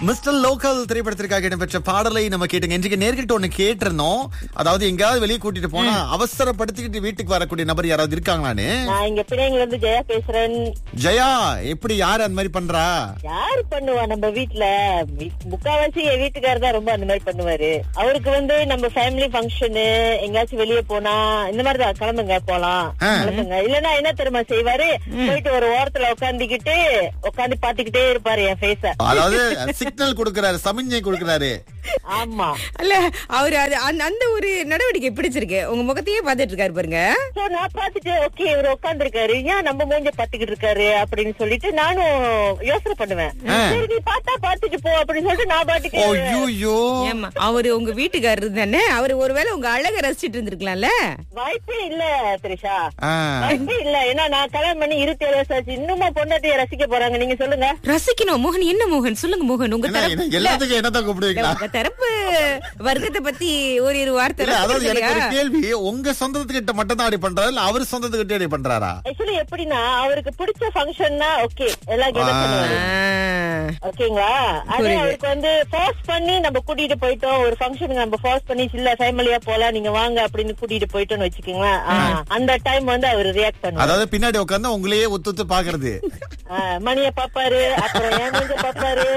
Mister local திரைப்படத்திற்காக இடம்பெற்ற பாடலை நம்ம கேட்டுங்க இன்றைக்கு நேர்கிட்ட ஒண்ணு கேட்டிருந்தோம் அதாவது எங்கேயாவது வெளியே கூட்டிட்டு போனா அவசரப்படுத்திக்கிட்டு வீட்டுக்கு வரக்கூடிய நபர் யாராவது இருக்காங்களான்னு நான் இங்க பிள்ளைங்கள இருந்து ஜெயா பேசுறேன் ஜெயா எப்படி யாரு அந்த மாதிரி பண்றா யாரு பண்ணுவா நம்ம வீட்ல வீ- முக்காவாசி என் வீட்டுக்காரர் தான் ரொம்ப அந்த மாதிரி பண்ணுவாரு அவருக்கு வந்து நம்ம ஃபேமிலி ஃபங்க்ஷனு எங்கேயாச்சும் வெளியே போனா இந்த மாதிரி தான் கிளம்புங்க போலாம் ஆ. கிளம்புங்க இல்லன்னா என்ன தெரியுமா செய்வாரு போயிட்டு ஒரு ஓரத்துல உட்காந்துக்கிட்டு உட்காந்து பாத்துக்கிட்டே இருப்பாரு என் ஃபேஸ அதாவது சிக்னல் கொடுக்கறாரு சமிஞ்சை கொடுக்கறாரு ஆமா அல்ல அவரு அது அந்த அந்த ஒரு நடவடிக்கை பிடிச்சிருக்கு உங்க முகத்தையே பாத்துட்டு இருக்காரு பாருங்க சோ நான் பாத்துட்டு ஓகே இவர் உட்காந்துருக்காரு ஏன் நம்ம மூஞ்ச பாத்துக்கிட்டு இருக்காரு அப்படின்னு சொல்லிட்டு நானும் யோசனை பண்ணுவேன் சரி நீ பார்த்தா பாத்துட்டு போ அப்படின்னு சொல்லிட்டு நான் பாட்டுக்கு ஐயோ ஏமா அவரு உங்க வீட்டுக்காரரு தானே அவரு ஒருவேளை உங்க அழக ரசிச்சிட்டு இருந்திருக்கலாம்ல வாய்ப்பே இல்ல திரிஷா ஆ. வாய்ப்பே இல்ல ஏன்னா நான் கல்யாணம் பண்ணி இருபத்தி ஏழு வருஷம் ஆச்சு இன்னுமா பொண்டாட்டிய ரசிக்க போறாங்க நீங்க சொல்லுங்க ரசிக்கணும் மோகன் என்ன மோகன் சொல்லுங்க மோகன் உங்க என்ன, தரப்பு என்ன, எல்லாத்துக்கும் என்னதான் கூப்பிடுவீங்களா உங்க தரப்பு வர்க்கத்தை பத்தி ஒரு இரு வார்த்தை இல்ல அதாவது எனக்கு ஒரு ரசிக்கலையா? கேள்வி உங்க சொந்தத்துக்கிட்ட மட்டும் தான் அப்படி பண்றாரு இல்ல அவர் சொந்தத்துக்கிட்ட அப்படி பண்றாரா ஆக்சுவலி எப்படின்னா அவருக்கு பிடிச்ச ஃபங்க்ஷன்னா ஓகே எல்லாம் கெதர் பண்ணுவாரு ஆ. ஓகேங்களா அதே புரியுது. அவருக்கு வந்து ஃபோர்ஸ் பண்ணி நம்ம கூட்டிட்டு போயிட்டோம் ஒரு ஃபங்க்ஷனுக்கு நம்ம ஃபோர்ஸ் பண்ணி இல்ல ஃபேமிலியா போலாம் நீங்க வாங்க அப்படின்னு கூட்டிட்டு போயிட்டோம்னு வச்சுக்கோங்களேன் ஆ, அந்த டைம் வந்து அவர் ரியாக்ட் பண்ணுவாரு அதாவது பின்னாடி உட்கார்ந்து உங்களையே ஒத்து ஒத்து பாக்குறது ஆ, மணிய பாப்பாரு அப்புறம் என் மூஞ்ச பாப்பாரு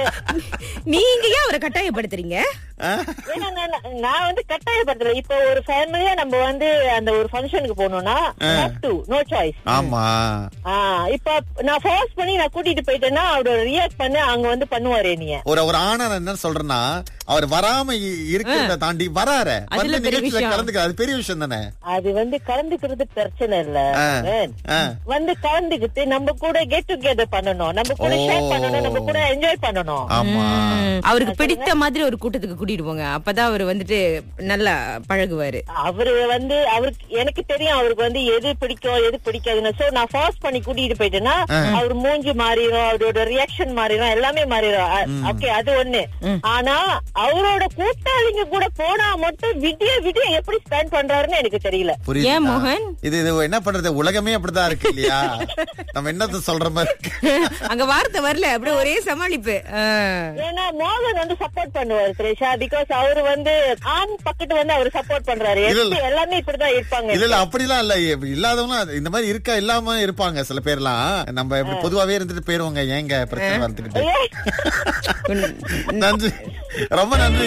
நீங்க ஏன் அவரை கட்டாயப்படுத்துறீங்க ஆ? ஏன்னா நான் நான் வந்து கட்டாயப்படுத்தல இப்ப ஒரு ஃபேமிலியா நம்ம வந்து அந்த ஒரு ஃபங்க்ஷனுக்கு போகணும்னா நோ சாய்ஸ் ஆமா இப்ப நான் ஃபோர்ஸ் பண்ணி நான் கூட்டிட்டு போயிட்டேன்னா அவரோட ரியாக்ட் பண்ணி அங்க வந்து பண்ணுவாரு நீங்க ஒரு ஒரு ஆணா நான் என்ன சொல்றேன்னா அவர் வராம இ- இருக்கிறத தாண்டி வராரு அதுல வந்து பெரிய நிகழ்ச்சியில விஷயம். கலந்துக்க அது பெரிய விஷயம் தானே அது வந்து கலந்துக்கிறது பிரச்சனை இல்ல ஆ. மகன். ஆ. வந்து கலந்துக்கிட்டு நம்ம கூட கெட் டுகெதர் பண்ணணும் நம்ம கூட ஓ. ஷேர் பண்ணணும் நம்ம கூட என்ஜாய் பண்ணணும் ஆமா ம், அவருக்கு பிடித்த மாதிரி ஒரு கூட்டத்துக்கு கூட்டிட்டு போங்க அப்பதான் அவர் வந்துட்டு நல்லா பழகுவாரு அவரு வந்து அவருக்கு எனக்கு தெரியும் அவருக்கு வந்து எது பிடிக்கும் எது பிடிக்காதுன்னு சோ நான் ஃபோர்ஸ் பண்ணி கூட்டிட்டு போயிட்டேன்னா அவர் மூஞ்சி மாறிடும் அவரோட ரியாக்ஷன் மாறிடும் எல்லாமே மாறிடும் ஓகே அது ஒண்ணு ஆனா அவரோட கூட்டாளிங்க கூட போனா மட்டும் விடிய விடிய எப்படி ஸ்பெண்ட் பண்றாருன்னு எனக்கு தெரியல புரியுது ஏன் மோகன்? இது இது என்ன பண்றது உலகமே அப்படிதான் இருக்கு இல்லையா நம்ம என்னத்த சொல்ற மாதிரி இருக்கு அங்க வார்த்தை வரல அப்படியே ஒரே சமாளிப்பு ஆ. ஏன்னா மோகன் வந்து சப்போர்ட் பண்ணுவாரு திரேஷா பிகாஸ் அவரு வந்து ஆண் பக்கத்து வந்து அவர் சப்போர்ட் பண்றாரு இல்ல, இல்ல. எப்படி எல்லாமே இப்படிதான் இருப்பாங்க இல்ல இல்ல அப்படிலாம் இல்ல இப்ப இல்லாதவங்க இந்த மாதிரி இருக்கா இல்லாம இருப்பாங்க சில பேர்லாம் நம்ம இப்படி பொதுவாவே இருந்துட்டு போயிருவாங்க ஏங்க பிரச்சனை வந்துகிட்டு ஏய். நன்றி ரொம்ப நன்றி